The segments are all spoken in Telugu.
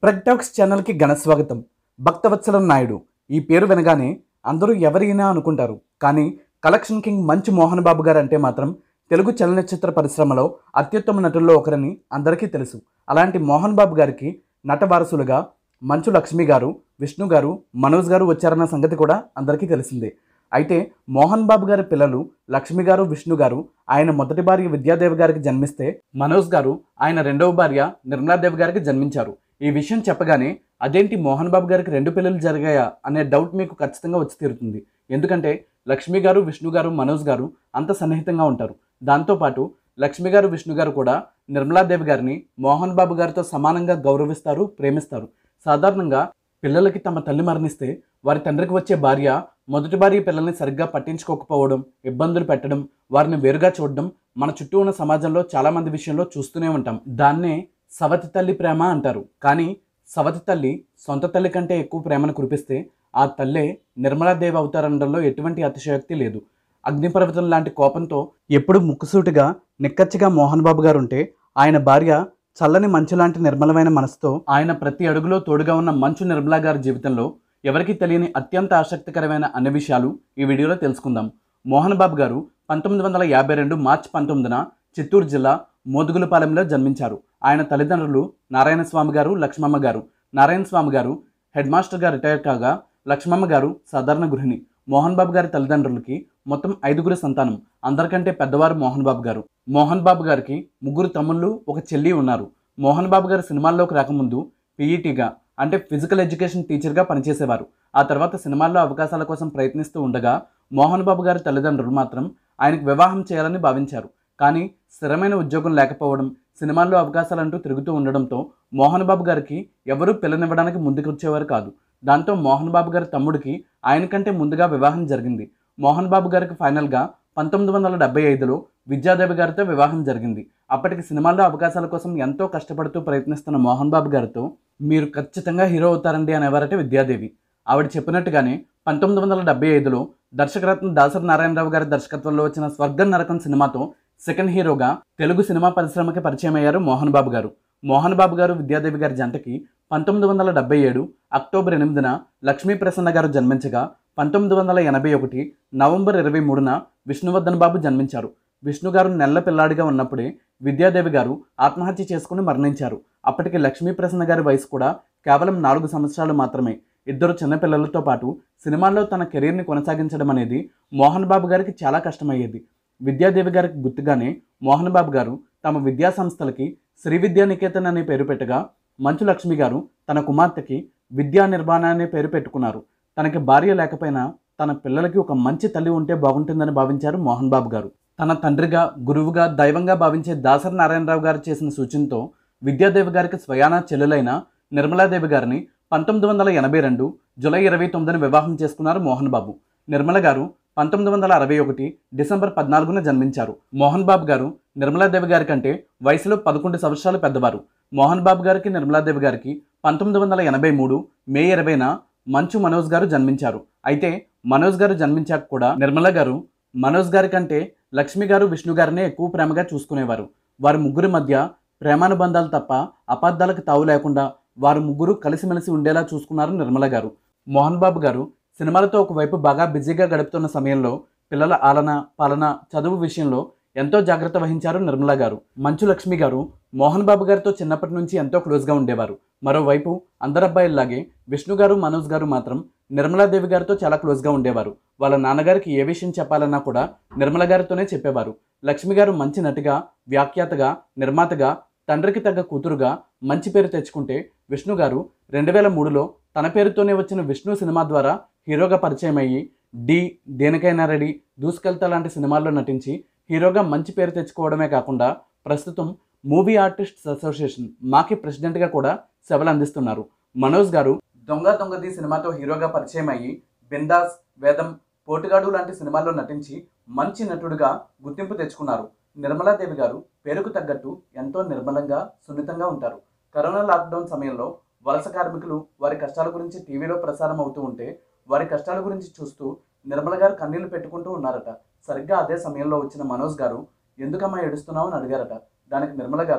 ప్రగ్టాక్స్ ఛానల్కి ఘన స్వాగతం భక్తవత్సలం నాయుడు ఈ పేరు వినగానే అందరూ ఎవరైనా అనుకుంటారు కానీ కలెక్షన్ కింగ్ మంచు మోహన్ బాబు గారు అంటే మాత్రం తెలుగు చలనచిత్ర పరిశ్రమలో అత్యుత్తమ నటుల్లో ఒకరని అందరికీ తెలుసు అలాంటి మోహన్ బాబు గారికి నట వారసులుగా మంచు లక్ష్మి గారు విష్ణు గారు మనోజ్ గారు వచ్చారన్న సంగతి కూడా అందరికీ తెలిసిందే అయితే మోహన్ బాబు గారి పిల్లలు లక్ష్మి గారు విష్ణు గారు ఆయన మొదటి భార్య విద్యాదేవి గారికి జన్మిస్తే మనోజ్ గారు ఆయన రెండవ భార్య నిర్మలాదేవి గారికి జన్మించారు ఈ విషయం చెప్పగానే అదేంటి మోహన్ బాబు గారికి రెండు పిల్లలు జరిగాయా అనే డౌట్ మీకు ఖచ్చితంగా వచ్చి తీరుతుంది ఎందుకంటే లక్ష్మి గారు విష్ణు గారు మనోజ్ గారు అంత సన్నిహితంగా ఉంటారు దాంతోపాటు లక్ష్మి గారు విష్ణు గారు కూడా నిర్మలాదేవి గారిని మోహన్ బాబు గారితో సమానంగా గౌరవిస్తారు ప్రేమిస్తారు సాధారణంగా పిల్లలకి తమ తల్లి మరణిస్తే వారి తండ్రికి వచ్చే భార్య మొదటి భార్య పిల్లల్ని సరిగ్గా పట్టించుకోకపోవడం ఇబ్బందులు పెట్టడం వారిని వేరుగా చూడడం మన చుట్టూ ఉన్న సమాజంలో చాలా మంది విషయంలో చూస్తూనే ఉంటాం దాన్నే సవతి తల్లి ప్రేమ అంటారు కానీ సవతి తల్లి సొంత తల్లి కంటే ఎక్కువ ప్రేమను కురిపిస్తే ఆ తల్లే నిర్మలాదేవి అవతారంలో ఎటువంటి అతిశయోక్తి లేదు అగ్నిపర్వతం లాంటి కోపంతో ఎప్పుడు ముక్కుసూటిగా నిక్కచ్చిగా మోహన్ బాబు గారు ఉంటే ఆయన భార్య చల్లని మంచు లాంటి నిర్మలమైన మనసుతో ఆయన ప్రతి అడుగులో తోడుగా ఉన్న మంచు నిర్మలా గారి జీవితంలో ఎవరికీ తెలియని అత్యంత ఆసక్తికరమైన అన్ని విషయాలు ఈ వీడియోలో తెలుసుకుందాం మోహన్ బాబు గారు పంతొమ్మిది వందల యాభై రెండు మార్చి పంతొమ్మిదిన చిత్తూరు జిల్లా మోదుగులపాలెంలో జన్మించారు ఆయన తల్లిదండ్రులు నారాయణ స్వామి గారు లక్ష్మమ్మ గారు నారాయణ స్వామి గారు హెడ్ మాస్టర్గా రిటైర్ కాగా లక్ష్మమ్మ గారు సాధారణ గృహిణి మోహన్ బాబు గారి తల్లిదండ్రులకి మొత్తం ఐదుగురు సంతానం అందరికంటే పెద్దవారు మోహన్ బాబు గారు మోహన్ బాబు గారికి ముగ్గురు తమ్ముళ్ళు ఒక చెల్లి ఉన్నారు మోహన్ బాబు గారు సినిమాల్లోకి రాకముందు పీఈటీగా అంటే ఫిజికల్ ఎడ్యుకేషన్ టీచర్గా పనిచేసేవారు ఆ తర్వాత సినిమాల్లో అవకాశాల కోసం ప్రయత్నిస్తూ ఉండగా మోహన్ బాబు గారి తల్లిదండ్రులు మాత్రం ఆయనకు వివాహం చేయాలని భావించారు కానీ స్థిరమైన ఉద్యోగం లేకపోవడం సినిమాల్లో అవకాశాలంటూ తిరుగుతూ ఉండడంతో మోహన్ బాబు గారికి ఎవరూ పిల్లనివ్వడానికి ముందుకు వచ్చేవారు కాదు దాంతో మోహన్ బాబు గారి తమ్ముడికి ఆయన కంటే ముందుగా వివాహం జరిగింది మోహన్ బాబు గారికి ఫైనల్గా పంతొమ్మిది వందల డెబ్బై ఐదులో విద్యాదేవి గారితో వివాహం జరిగింది అప్పటికి సినిమాల్లో అవకాశాల కోసం ఎంతో కష్టపడుతూ ప్రయత్నిస్తున్న మోహన్ బాబు గారితో మీరు ఖచ్చితంగా హీరో అవుతారండి అని ఎవరంటే విద్యాదేవి ఆవిడ చెప్పినట్టుగానే పంతొమ్మిది వందల డెబ్బై ఐదులో దర్శకరత్న దాసరి నారాయణరావు గారి దర్శకత్వంలో వచ్చిన స్వర్గం నరకం సినిమాతో సెకండ్ హీరోగా తెలుగు సినిమా పరిశ్రమకి పరిచయం అయ్యారు మోహన్ బాబు గారు మోహన్ బాబు గారు విద్యాదేవి గారి జంటకి పంతొమ్మిది వందల డెబ్బై ఏడు అక్టోబర్ ఎనిమిదిన లక్ష్మీ ప్రసన్న గారు జన్మించగా పంతొమ్మిది వందల ఎనభై ఒకటి నవంబర్ ఇరవై మూడున విష్ణువర్ధన్ బాబు జన్మించారు విష్ణు గారు నెల్ల పిల్లాడిగా ఉన్నప్పుడే విద్యాదేవి గారు ఆత్మహత్య చేసుకుని మరణించారు అప్పటికి లక్ష్మీ ప్రసన్న గారి వయసు కూడా కేవలం నాలుగు సంవత్సరాలు మాత్రమే ఇద్దరు చిన్నపిల్లలతో పాటు సినిమాల్లో తన కెరీర్ని కొనసాగించడం అనేది మోహన్ బాబు గారికి చాలా కష్టమయ్యేది విద్యాదేవి గారికి గుర్తుగానే మోహన్ బాబు గారు తమ విద్యా సంస్థలకి శ్రీ విద్యా నికేతన్ అనే పేరు పెట్టగా మంచు లక్ష్మి గారు తన కుమార్తెకి విద్యా నిర్మాణ అనే పేరు పెట్టుకున్నారు తనకి భార్య లేకపోయినా తన పిల్లలకి ఒక మంచి తల్లి ఉంటే బాగుంటుందని భావించారు మోహన్ బాబు గారు తన తండ్రిగా గురువుగా దైవంగా భావించే దాసరి నారాయణరావు గారు చేసిన సూచనతో విద్యాదేవి గారికి స్వయానా చెల్లెలైన నిర్మలాదేవి గారిని పంతొమ్మిది వందల ఎనభై రెండు జూలై ఇరవై తొమ్మిదిన వివాహం చేసుకున్నారు మోహన్ బాబు నిర్మల గారు పంతొమ్మిది వందల అరవై ఒకటి డిసెంబర్ పద్నాలుగున జన్మించారు మోహన్ బాబు గారు నిర్మలాదేవి గారి కంటే వయసులో పదకొండు సంవత్సరాలు పెద్దవారు మోహన్ బాబు గారికి నిర్మలాదేవి గారికి పంతొమ్మిది వందల ఎనభై మూడు మే ఇరవైన మంచు మనోజ్ గారు జన్మించారు అయితే మనోజ్ గారు జన్మించాక కూడా నిర్మల గారు మనోజ్ గారి కంటే లక్ష్మి గారు విష్ణు గారినే ఎక్కువ ప్రేమగా చూసుకునేవారు వారి ముగ్గురి మధ్య ప్రేమానుబంధాలు తప్ప అపార్థాలకు తావు లేకుండా వారు ముగ్గురు కలిసిమెలిసి ఉండేలా చూసుకున్నారు నిర్మల గారు మోహన్ బాబు గారు సినిమాలతో ఒకవైపు బాగా బిజీగా గడుపుతున్న సమయంలో పిల్లల ఆలన పాలన చదువు విషయంలో ఎంతో జాగ్రత్త వహించారు నిర్మల గారు మంచు లక్ష్మి గారు మోహన్ బాబు గారితో చిన్నప్పటి నుంచి ఎంతో క్లోజ్గా ఉండేవారు మరోవైపు అందరు అబ్బాయిల్లాగే విష్ణు గారు మనోజ్ గారు మాత్రం నిర్మలాదేవి గారితో చాలా క్లోజ్గా ఉండేవారు వాళ్ళ నాన్నగారికి ఏ విషయం చెప్పాలన్నా కూడా నిర్మల గారితోనే చెప్పేవారు లక్ష్మి గారు మంచి నటిగా వ్యాఖ్యాతగా నిర్మాతగా తండ్రికి తగ్గ కూతురుగా మంచి పేరు తెచ్చుకుంటే విష్ణు గారు రెండు వేల మూడులో తన పేరుతోనే వచ్చిన విష్ణు సినిమా ద్వారా హీరోగా పరిచయం అయ్యి డి దేనికైనా రెడీ దూసుకెళ్తా లాంటి సినిమాల్లో నటించి హీరోగా మంచి పేరు తెచ్చుకోవడమే కాకుండా ప్రస్తుతం మూవీ ఆర్టిస్ట్స్ అసోసియేషన్ మాకి ప్రెసిడెంట్గా కూడా సేవలు అందిస్తున్నారు మనోజ్ గారు దొంగ దొంగది సినిమాతో హీరోగా పరిచయం అయ్యి బిందాస్ వేదం పోటుగాడు లాంటి సినిమాల్లో నటించి మంచి నటుడుగా గుర్తింపు తెచ్చుకున్నారు నిర్మలాదేవి గారు పేరుకు తగ్గట్టు ఎంతో నిర్మలంగా సున్నితంగా ఉంటారు కరోనా లాక్డౌన్ సమయంలో వలస కార్మికులు వారి కష్టాల గురించి టీవీలో ప్రసారం అవుతూ ఉంటే వారి కష్టాల గురించి చూస్తూ నిర్మల గారు కన్నీళ్లు పెట్టుకుంటూ ఉన్నారట సరిగ్గా అదే సమయంలో వచ్చిన మనోజ్ గారు ఎందుకమ్మా ఏడుస్తున్నావు అని అడిగారట దానికి నిర్మల గారు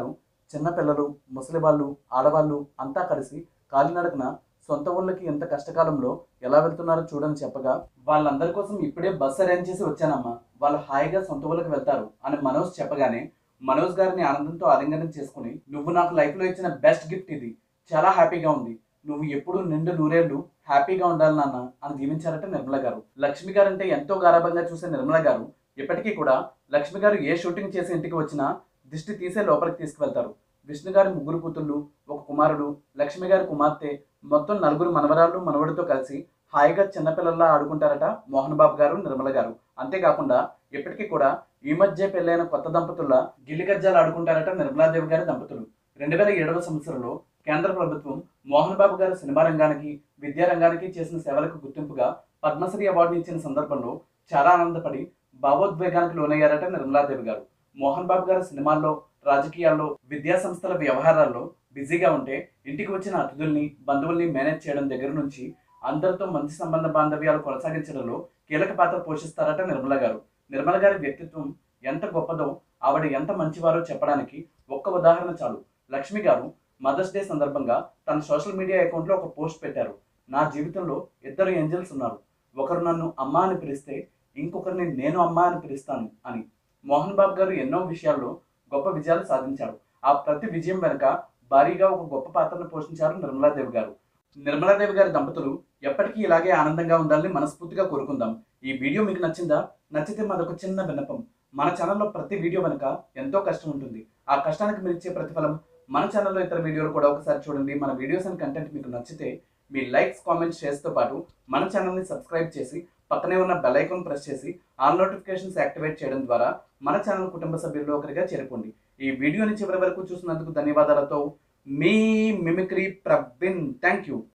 చిన్నపిల్లలు ముసలి వాళ్ళు ఆడవాళ్ళు అంతా కలిసి కాలినడకన సొంత ఊళ్ళకి ఎంత కష్టకాలంలో ఎలా వెళ్తున్నారో చూడని చెప్పగా వాళ్ళందరి కోసం ఇప్పుడే బస్సు అరేంజ్ చేసి వచ్చానమ్మా వాళ్ళు హాయిగా సొంత ఊళ్ళకి వెళ్తారు అని మనోజ్ చెప్పగానే మనోజ్ గారిని ఆనందంతో ఆలింగనం చేసుకుని నువ్వు నాకు లైఫ్లో ఇచ్చిన బెస్ట్ గిఫ్ట్ ఇది చాలా హ్యాపీగా ఉంది నువ్వు ఎప్పుడు నిండు నూరేళ్లు హ్యాపీగా ఉండాలి నాన్న అని దీవించారట నిర్మల గారు లక్ష్మి గారు అంటే ఎంతో గారాభంగా చూసే నిర్మల గారు ఇప్పటికీ కూడా లక్ష్మి గారు ఏ షూటింగ్ చేసి ఇంటికి వచ్చినా దిష్టి తీసే లోపలికి తీసుకువెళ్తారు విష్ణు గారి ముగ్గురు కూతుళ్ళు ఒక కుమారుడు లక్ష్మి గారి కుమార్తె మొత్తం నలుగురు మనవరాళ్ళు మనవడితో కలిసి హాయిగా చిన్నపిల్లల్లా ఆడుకుంటారట మోహన్ బాబు గారు నిర్మల గారు అంతేకాకుండా ఇప్పటికీ కూడా ఈ మధ్య పెళ్ళైన కొత్త దంపతుల గిల్లి గజ్జాలు ఆడుకుంటారట నిర్మలాదేవి గారి దంపతులు రెండు వేల ఏడవ సంవత్సరంలో కేంద్ర ప్రభుత్వం మోహన్ బాబు గారు సినిమా రంగానికి విద్యా రంగానికి చేసిన సేవలకు గుర్తింపుగా పద్మశ్రీ అవార్డు ఇచ్చిన సందర్భంలో చాలా ఆనందపడి భావోద్వేగానికి లోనయ్యారట నిర్మలాదేవి గారు మోహన్ బాబు గారు సినిమాల్లో రాజకీయాల్లో విద్యా సంస్థల వ్యవహారాల్లో బిజీగా ఉంటే ఇంటికి వచ్చిన అతిథుల్ని బంధువుల్ని మేనేజ్ చేయడం దగ్గర నుంచి అందరితో మంచి సంబంధ బాంధవ్యాలు కొనసాగించడంలో కీలక పాత్ర పోషిస్తారట నిర్మల గారు నిర్మల గారి వ్యక్తిత్వం ఎంత గొప్పదో ఆవిడ ఎంత మంచివారో చెప్పడానికి ఒక్క ఉదాహరణ చాలు లక్ష్మి గారు మదర్స్ డే సందర్భంగా తన సోషల్ మీడియా అకౌంట్లో ఒక పోస్ట్ పెట్టారు నా జీవితంలో ఇద్దరు ఏంజల్స్ ఉన్నారు ఒకరు నన్ను అమ్మ అని పిలిస్తే ఇంకొకరిని నేను అమ్మ అని పిలుస్తాను అని మోహన్ బాబు గారు ఎన్నో విషయాల్లో గొప్ప విజయాలు సాధించారు ఆ ప్రతి విజయం వెనుక భారీగా ఒక గొప్ప పాత్రను పోషించారు నిర్మలాదేవి గారు నిర్మలాదేవి గారి దంపతులు ఎప్పటికీ ఇలాగే ఆనందంగా ఉండాలని మనస్ఫూర్తిగా కోరుకుందాం ఈ వీడియో మీకు నచ్చిందా నచ్చితే మాదొక చిన్న విన్నపం మన ఛానల్లో ప్రతి వీడియో వెనుక ఎంతో కష్టం ఉంటుంది ఆ కష్టానికి మీరు ఇచ్చే ప్రతిఫలం మన ఛానల్లో ఇతర వీడియోలు కూడా ఒకసారి చూడండి మన వీడియోస్ అండ్ కంటెంట్ మీకు నచ్చితే మీ లైక్స్ కామెంట్స్ షేర్స్తో పాటు మన ఛానల్ని సబ్స్క్రైబ్ చేసి పక్కనే ఉన్న బెల్ ఐకాన్ ప్రెస్ చేసి ఆల్ నోటిఫికేషన్స్ యాక్టివేట్ చేయడం ద్వారా మన ఛానల్ కుటుంబ సభ్యుల్లో ఒకరిగా చేరుకోండి ఈ వీడియోని చివరి వరకు చూసినందుకు ధన్యవాదాలతో మీ మిమిక్రీ ప్రవీణ్ థ్యాంక్ యూ